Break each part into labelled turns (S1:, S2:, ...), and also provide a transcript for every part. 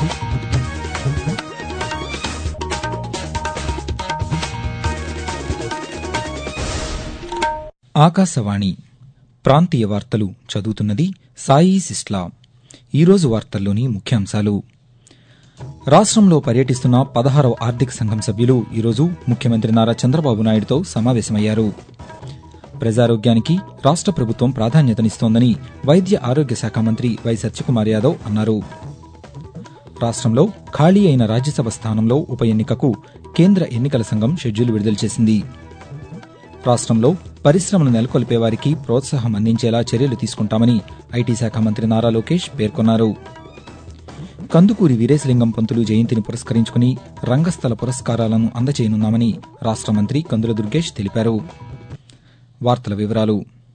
S1: ఆకాశవాణి ప్రాంతీయ వార్తలు చదువుతున్నది సాయి సిస్లా ఈరోజు వార్తల్లోని ముఖ్యాంశాలు రాష్ట్రంలో పర్యటిస్తున్న పదహారవ ఆర్థిక సంఘం సభ్యులు ఈరోజు ముఖ్యమంత్రి నారా చంద్రబాబు నాయుడుతో సమావేశమయ్యారు ప్రజారోగ్యానికి రాష్ట్ర ప్రభుత్వం ప్రాధాన్యతనిస్తోందని వైద్య ఆరోగ్య శాఖ మంత్రి వై సత్యకుమార్ యాదవ్ అన్నారు రాష్ట్రంలో ఖాళీ అయిన రాజ్యసభ స్థానంలో ఉప ఎన్నికకు కేంద్ర ఎన్నికల సంఘం షెడ్యూల్ విడుదల చేసింది రాష్ట్రంలో పరిశ్రమలు నెలకొల్పే వారికి ప్రోత్సాహం అందించేలా చర్యలు తీసుకుంటామని ఐటీ శాఖ మంత్రి నారా లోకేష్ పేర్కొన్నారు కందుకూరి వీరేశలింగం పంతులు జయంతిని పురస్కరించుకుని రంగస్థల పురస్కారాలను అందజేయనున్నామని రాష్ట్ర మంత్రి కందుల దుర్గేష్ తెలిపారు వార్తల వివరాలు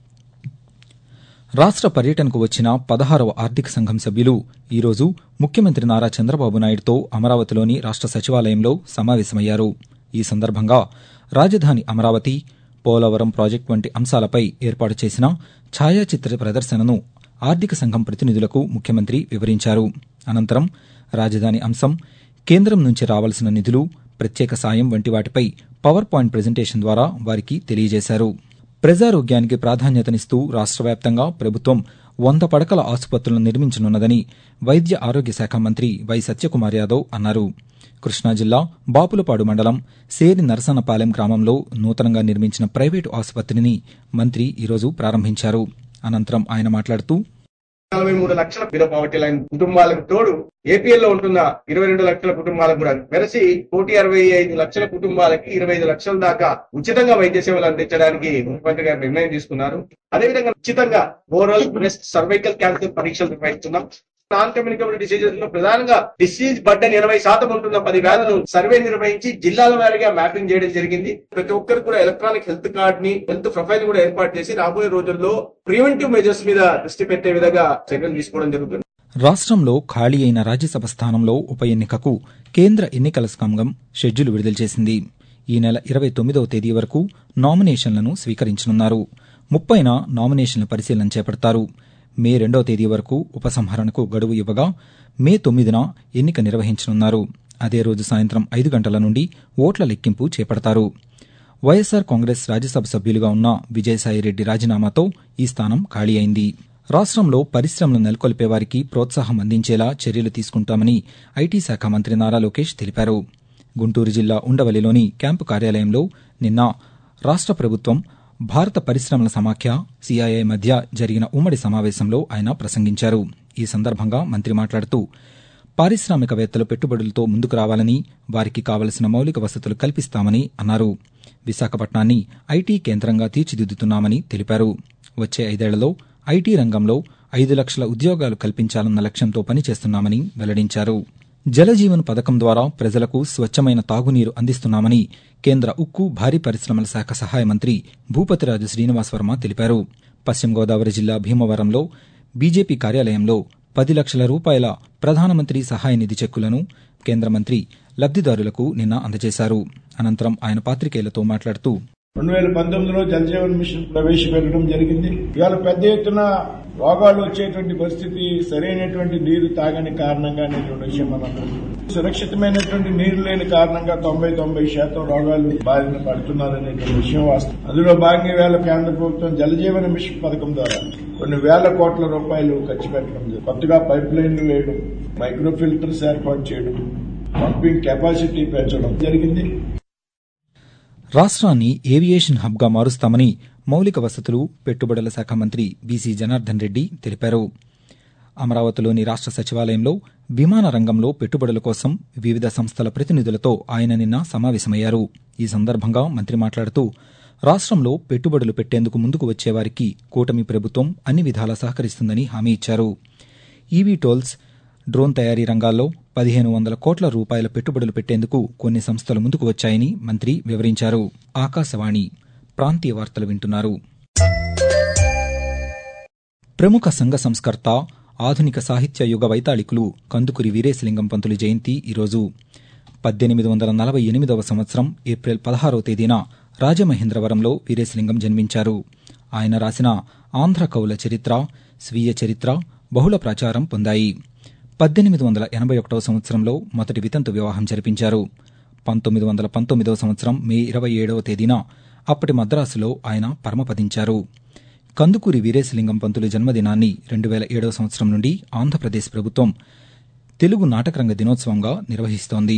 S1: రాష్ట్ర పర్యటనకు వచ్చిన పదహారవ ఆర్థిక సంఘం సభ్యులు ఈరోజు ముఖ్యమంత్రి నారా చంద్రబాబు నాయుడుతో అమరావతిలోని రాష్ట్ర సచివాలయంలో సమావేశమయ్యారు ఈ సందర్భంగా రాజధాని అమరావతి పోలవరం ప్రాజెక్టు వంటి అంశాలపై ఏర్పాటు చేసిన ఛాయాచిత్ర ప్రదర్శనను ఆర్థిక సంఘం ప్రతినిధులకు ముఖ్యమంత్రి వివరించారు అనంతరం రాజధాని అంశం కేంద్రం నుంచి రావాల్సిన నిధులు ప్రత్యేక సాయం వంటి వాటిపై పవర్ పాయింట్ ప్రజెంటేషన్ ద్వారా వారికి తెలియజేశారు ప్రజారోగ్యానికి ప్రాధాన్యతనిస్తూ రాష్ట్ర వ్యాప్తంగా ప్రభుత్వం వంద పడకల ఆసుపత్రులను నిర్మించనున్నదని వైద్య ఆరోగ్య శాఖ మంత్రి వై సత్యకుమార్ యాదవ్ అన్నారు కృష్ణా జిల్లా బాపులపాడు మండలం సేరి నరసన్నపాలెం గ్రామంలో నూతనంగా నిర్మించిన ప్రైవేటు ఆసుపత్రిని మంత్రి ఈరోజు ప్రారంభించారు అనంతరం ఆయన మాట్లాడుతూ
S2: నలభై మూడు లక్షల బిలో పావర్టీ లైన్ కుటుంబాలకు తోడు ఏపీఎల్ లో ఉంటున్న ఇరవై రెండు లక్షల కుటుంబాలకు కూడా వెరసి కోటి అరవై ఐదు లక్షల కుటుంబాలకి ఇరవై ఐదు లక్షల దాకా ఉచితంగా వైద్య సేవలు అందించడానికి ముఖ్యమంత్రి గారు నిర్ణయం తీసుకున్నారు అదేవిధంగా ఉచితంగా ఓరల్ బ్రెస్ట్ సర్వైకల్ క్యాన్సర్ పరీక్షలు నిర్వహిస్తున్నాం నాన్ కమ్యూనికబుల్ డిసీజెస్ లో ప్రధానంగా డిసీజ్ బర్డన్ ఎనభై శాతం ఉంటున్న పది వ్యాధులు సర్వే నిర్వహించి జిల్లాల వారీగా మ్యాపింగ్ చేయడం జరిగింది ప్రతి ఒక్కరు కూడా ఎలక్ట్రానిక్ హెల్త్ కార్డ్ ని హెల్త్ ప్రొఫైల్ కూడా ఏర్పాటు చేసి రాబోయే రోజుల్లో ప్రివెంటివ్ మెజర్స్ మీద దృష్టి పెట్టే విధంగా చర్యలు తీసుకోవడం జరుగుతుంది
S1: రాష్ట్రంలో ఖాళీ అయిన రాజ్యసభ స్థానంలో ఉప ఎన్నికకు కేంద్ర ఎన్నికల సంఘం షెడ్యూల్ విడుదల చేసింది ఈ నెల ఇరవై తొమ్మిదవ తేదీ వరకు నామినేషన్లను స్వీకరించనున్నారు ముప్పైన నామినేషన్ల పరిశీలన చేపడతారు మే రెండవ తేదీ వరకు ఉపసంహరణకు గడువు ఇవ్వగా మే తొమ్మిదిన ఎన్నిక నిర్వహించనున్నారు అదే రోజు సాయంత్రం ఐదు గంటల నుండి ఓట్ల లెక్కింపు చేపడతారు వైఎస్సార్ కాంగ్రెస్ రాజ్యసభ సభ్యులుగా ఉన్న విజయసాయిరెడ్డి రాజీనామాతో ఈ స్థానం ఖాళీ అయింది రాష్ట్రంలో పరిశ్రమలు నెలకొల్పే వారికి ప్రోత్సాహం అందించేలా చర్యలు తీసుకుంటామని ఐటీ శాఖ మంత్రి నారా లోకేష్ తెలిపారు గుంటూరు జిల్లా ఉండవల్లిలోని క్యాంపు కార్యాలయంలో నిన్న రాష్ట్ర ప్రభుత్వం భారత పరిశ్రమల సమాఖ్య సిఐఐ మధ్య జరిగిన ఉమ్మడి సమావేశంలో ఆయన ప్రసంగించారు ఈ సందర్భంగా మంత్రి మాట్లాడుతూ పారిశ్రామికవేత్తలు పెట్టుబడులతో ముందుకు రావాలని వారికి కావలసిన మౌలిక వసతులు కల్పిస్తామని అన్నారు విశాఖపట్నాన్ని ఐటీ కేంద్రంగా తీర్చిదిద్దుతున్నామని తెలిపారు వచ్చే ఐదేళ్లలో ఐటీ రంగంలో ఐదు లక్షల ఉద్యోగాలు కల్పించాలన్న లక్ష్యంతో పనిచేస్తున్నామని వెల్లడించారు జలజీవన్ పథకం ద్వారా ప్రజలకు స్వచ్ఛమైన తాగునీరు అందిస్తున్నామని కేంద్ర ఉక్కు భారీ పరిశ్రమల శాఖ సహాయ మంత్రి భూపతిరాజు శ్రీనివాసవర్మ తెలిపారు పశ్చిమ గోదావరి జిల్లా భీమవరంలో బీజేపీ కార్యాలయంలో పది లక్షల రూపాయల ప్రధానమంత్రి సహాయ నిధి చెక్కులను కేంద్ర మంత్రి లబ్దిదారులకు నిన్న అందజేశారు అనంతరం ఆయన పాత్రికేయులతో మాట్లాడుతూ
S3: రెండు వేల పంతొమ్మిదిలో జలజీవన్ మిషన్ ప్రవేశపెట్టడం జరిగింది ఇవాళ పెద్ద ఎత్తున రోగాలు వచ్చేటువంటి పరిస్థితి సరైనటువంటి నీరు తాగని కారణంగా అనేటువంటి విషయం మనం సురక్షితమైనటువంటి నీరు లేని కారణంగా తొంభై తొంభై శాతం రోగాలు బారిన పడుతున్నారనేటువంటి విషయం వాస్తవం అందులో భాగంగా ఇవాళ కేంద్ర ప్రభుత్వం జలజీవన మిషన్ పథకం ద్వారా కొన్ని వేల కోట్ల రూపాయలు ఖర్చు పెట్టడం జరిగింది కొత్తగా పైప్ లైన్లు వేయడం మైక్రో ఫిల్టర్స్ ఏర్పాటు చేయడం పంపింగ్ కెపాసిటీ పెంచడం జరిగింది
S1: రాష్ట్రాన్ని ఏవియేషన్ హబ్గా మారుస్తామని మౌలిక వసతులు పెట్టుబడుల శాఖ మంత్రి బీసీ జనార్దన్ రెడ్డి తెలిపారు అమరావతిలోని రాష్ట్ర సచివాలయంలో విమాన రంగంలో పెట్టుబడుల కోసం వివిధ సంస్థల ప్రతినిధులతో ఆయన నిన్న సమావేశమయ్యారు ఈ సందర్భంగా మంత్రి మాట్లాడుతూ రాష్ట్రంలో పెట్టుబడులు పెట్టేందుకు ముందుకు వచ్చేవారికి కూటమి ప్రభుత్వం అన్ని విధాలా సహకరిస్తుందని హామీ ఇచ్చారు ఈవీ టోల్స్ డ్రోన్ తయారీ రంగాల్లో పదిహేను వందల కోట్ల రూపాయల పెట్టుబడులు పెట్టేందుకు కొన్ని సంస్థలు ముందుకు వచ్చాయని మంత్రి వివరించారు ఆకాశవాణి ప్రాంతీయ వార్తలు వింటున్నారు ప్రముఖ సంఘ సంస్కర్త ఆధునిక సాహిత్య యుగ వైతాళికులు కందుకూరి వీరేశలింగం పంతులు జయంతి ఈరోజు పద్దెనిమిది వందల నలభై ఎనిమిదవ సంవత్సరం ఏప్రిల్ పదహారవ తేదీన రాజమహేంద్రవరంలో వీరేశలింగం జన్మించారు ఆయన రాసిన ఆంధ్ర కవుల చరిత్ర స్వీయ చరిత్ర బహుళ ప్రచారం పొందాయి పద్దెనిమిది వందల ఎనభై ఒకటవ సంవత్సరంలో మొదటి వితంతు వివాహం జరిపించారు పంతొమ్మిది వందల పంతొమ్మిదవ సంవత్సరం మే ఇరవై ఏడవ తేదీన అప్పటి మద్రాసులో ఆయన పరమపదించారు కందుకూరి వీరేశలింగం పంతులు జన్మదినాన్ని రెండు వేల ఏడవ సంవత్సరం నుండి ఆంధ్రప్రదేశ్ ప్రభుత్వం తెలుగు నాటకరంగ దినోత్సవంగా నిర్వహిస్తోంది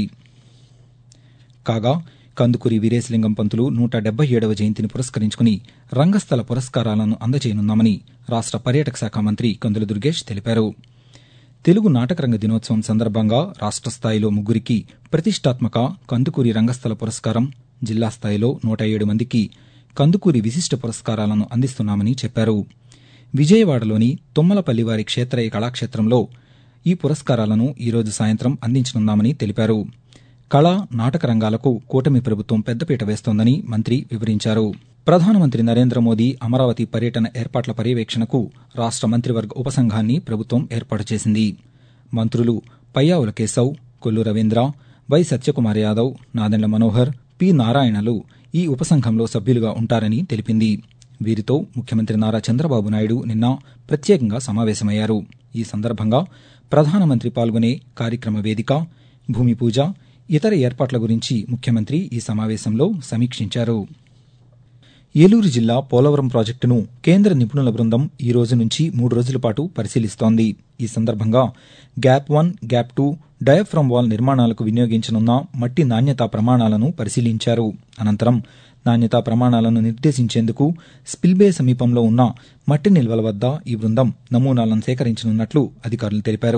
S1: కాగా కందుకూరి వీరేశలింగం పంతులు నూట డెబ్బై ఏడవ జయంతిని పురస్కరించుకుని రంగస్థల పురస్కారాలను అందజేయనున్నామని రాష్ట పర్యాటక శాఖ మంత్రి కందుల దుర్గేష్ తెలిపారు తెలుగు నాటకరంగ దినోత్సవం సందర్భంగా రాష్ట స్థాయిలో ముగ్గురికి ప్రతిష్టాత్మక కందుకూరి రంగస్థల పురస్కారం జిల్లా స్థాయిలో నూట ఏడు మందికి కందుకూరి విశిష్ట పురస్కారాలను అందిస్తున్నామని చెప్పారు విజయవాడలోని తుమ్మలపల్లివారి క్షేత్రయ కళాక్షేత్రంలో ఈ పురస్కారాలను ఈరోజు సాయంత్రం అందించనున్నామని తెలిపారు కళ నాటక రంగాలకు కూటమి ప్రభుత్వం పెద్దపీట వేస్తోందని మంత్రి వివరించారు ప్రధానమంత్రి నరేంద్ర మోదీ అమరావతి పర్యటన ఏర్పాట్ల పర్యవేక్షణకు రాష్ట మంత్రివర్గ ఉపసంఘాన్ని ప్రభుత్వం ఏర్పాటు చేసింది మంత్రులు పయ్యావుల కేశవ్ కొల్లు రవీంద్ర వై సత్యకుమార్ యాదవ్ నాదెండ్ల మనోహర్ పి నారాయణలు ఈ ఉపసంఘంలో సభ్యులుగా ఉంటారని తెలిపింది వీరితో ముఖ్యమంత్రి నారా చంద్రబాబు నాయుడు నిన్న ప్రత్యేకంగా సమావేశమయ్యారు ఈ సందర్భంగా ప్రధానమంత్రి పాల్గొనే కార్యక్రమ వేదిక భూమి పూజ ఇతర ఏర్పాట్ల గురించి ముఖ్యమంత్రి ఈ సమావేశంలో సమీక్షించారు ఏలూరు జిల్లా పోలవరం ప్రాజెక్టును కేంద్ర నిపుణుల బృందం ఈ రోజు నుంచి మూడు రోజుల పాటు పరిశీలిస్తోంది ఈ సందర్భంగా gap one gap two diaphragm wall నిర్మాణాలకు వినియోగించనున్న మట్టి నాణ్యతా ప్రమాణాలను పరిశీలించారు అనంతరం నాణ్యతా ప్రమాణాలను నిర్దేశించేందుకు స్పిల్బే సమీపంలో ఉన్న మట్టి నిల్వల వద్ద ఈ బృందం నమూనాలను సేకరించనున్నట్లు అధికారులు తెలిపారు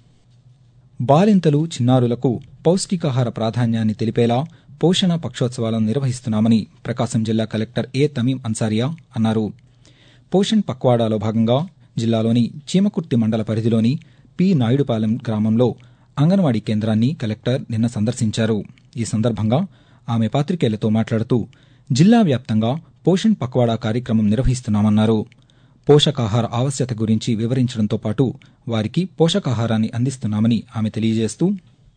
S1: బాలింతలు చిన్నారులకు పౌష్టికాహార ప్రాధాన్యాన్ని తెలిపేలా పోషణ పక్షోత్సవాలను నిర్వహిస్తున్నామని ప్రకాశం జిల్లా కలెక్టర్ ఏ తమీం అన్సారియా అన్నారు పోషణ్ పక్వాడాలో భాగంగా జిల్లాలోని చీమకుర్తి మండల పరిధిలోని పి నాయుడుపాలెం గ్రామంలో అంగన్వాడీ కేంద్రాన్ని కలెక్టర్ నిన్న సందర్శించారు ఈ సందర్భంగా ఆమె పాతికేయులతో మాట్లాడుతూ జిల్లా వ్యాప్తంగా పోషణ్ పక్వాడా కార్యక్రమం నిర్వహిస్తున్నామన్నారు పోషకాహార ఆవశ్యత గురించి వివరించడంతో పాటు వారికి పోషకాహారాన్ని అందిస్తున్నామని ఆమె తెలియజేస్తూ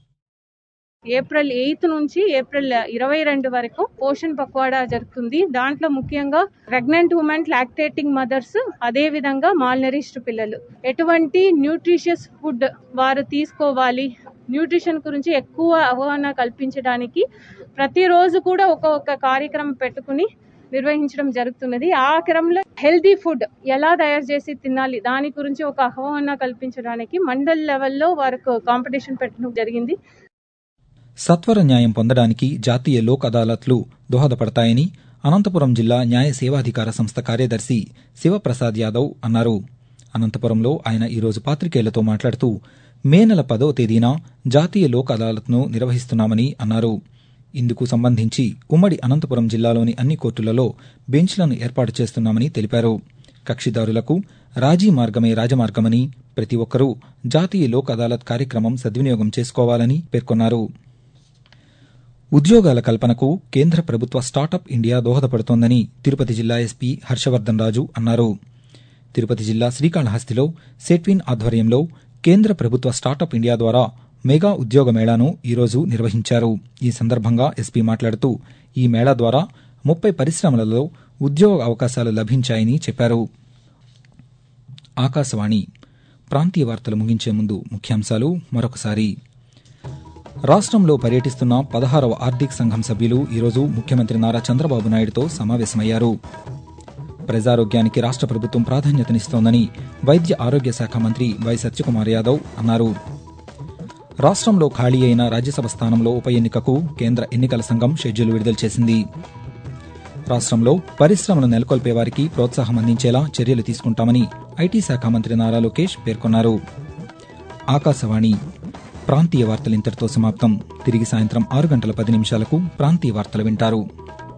S4: ఏప్రిల్ ఎయిత్ నుంచి ఏప్రిల్ ఇరవై రెండు వరకు పోషణ్ పక్వాడా జరుగుతుంది దాంట్లో ముఖ్యంగా ప్రెగ్నెంట్ ఉమెన్ లాక్టేటింగ్ మదర్స్ అదే విధంగా మాల్నరిష్డ్ పిల్లలు ఎటువంటి న్యూట్రిషియస్ ఫుడ్ వారు తీసుకోవాలి న్యూట్రిషన్ గురించి ఎక్కువ అవగాహన కల్పించడానికి ప్రతిరోజు కూడా ఒక్కొక్క కార్యక్రమం పెట్టుకుని నిర్వహించడం జరుగుతున్నది ఆ క్రమంలో హెల్దీ ఫుడ్ ఎలా తయారు చేసి తినాలి దాని గురించి ఒక అవగాహన కల్పించడానికి మండల్ లెవెల్లో వారికి కాంపిటీషన్ పెట్టడం జరిగింది
S1: సత్వర న్యాయం పొందడానికి జాతీయ లోక్ అదాలత్లు దోహదపడతాయని అనంతపురం జిల్లా న్యాయ సేవాధికార సంస్థ కార్యదర్శి శివప్రసాద్ యాదవ్ అన్నారు అనంతపురంలో ఆయన ఈరోజు పాతికేయులతో మాట్లాడుతూ మే నెల పదో తేదీన జాతీయ లోక్ అదాలత్ను నిర్వహిస్తున్నామని అన్నారు ఇందుకు సంబంధించి ఉమ్మడి అనంతపురం జిల్లాలోని అన్ని కోర్టులలో బెంచ్లను ఏర్పాటు చేస్తున్నామని తెలిపారు కక్షిదారులకు రాజీ మార్గమే రాజమార్గమని ప్రతి ఒక్కరూ జాతీయ లోక్ అదాలత్ కార్యక్రమం సద్వినియోగం చేసుకోవాలని పేర్కొన్నారు ఉద్యోగాల కల్పనకు కేంద్ర ప్రభుత్వ స్టార్టప్ ఇండియా దోహదపడుతోందని తిరుపతి జిల్లా ఎస్పీ హర్షవర్దన్ రాజు అన్నారు తిరుపతి జిల్లా శ్రీకాళహస్తిలో సెట్విన్ ఆధ్వర్యంలో కేంద్ర ప్రభుత్వ స్టార్టప్ ఇండియా ద్వారా మెగా ఉద్యోగ మేళాను ఈరోజు నిర్వహించారు ఈ సందర్భంగా ఎస్పీ మాట్లాడుతూ ఈ మేళా ద్వారా ముప్పై పరిశ్రమలలో ఉద్యోగ అవకాశాలు లభించాయని చెప్పారు ఆకాశవాణి ప్రాంతీయ వార్తలు ముగించే ముందు ముఖ్యాంశాలు మరొకసారి రాష్ట్రంలో పర్యటిస్తున్న పదహారవ ఆర్థిక సంఘం సభ్యులు ఈరోజు ముఖ్యమంత్రి నారా చంద్రబాబు నాయుడుతో సమావేశమయ్యారు ప్రజారోగ్యానికి రాష్ట్ర ప్రభుత్వం ప్రాధాన్యతనిస్తోందని వైద్య ఆరోగ్య శాఖ మంత్రి వై సత్యకుమార్ యాదవ్ అన్నారు రాష్ట్రంలో ఖాళీ అయిన రాజ్యసభ స్థానంలో ఉప ఎన్నికకు కేంద్ర ఎన్నికల సంఘం షెడ్యూల్ విడుదల చేసింది రాష్ట్రంలో పరిశ్రమలు నెలకొల్పే వారికి ప్రోత్సాహం అందించేలా చర్యలు తీసుకుంటామని ఐటీ శాఖ మంత్రి నారా లోకేష్ పేర్కొన్నారు ఆకాశవాణి ప్రాంతీయ వార్తలు ఇంతటితో సమాప్తం తిరిగి సాయంత్రం ఆరు గంటల పది నిమిషాలకు ప్రాంతీయ వార్తలు వింటారు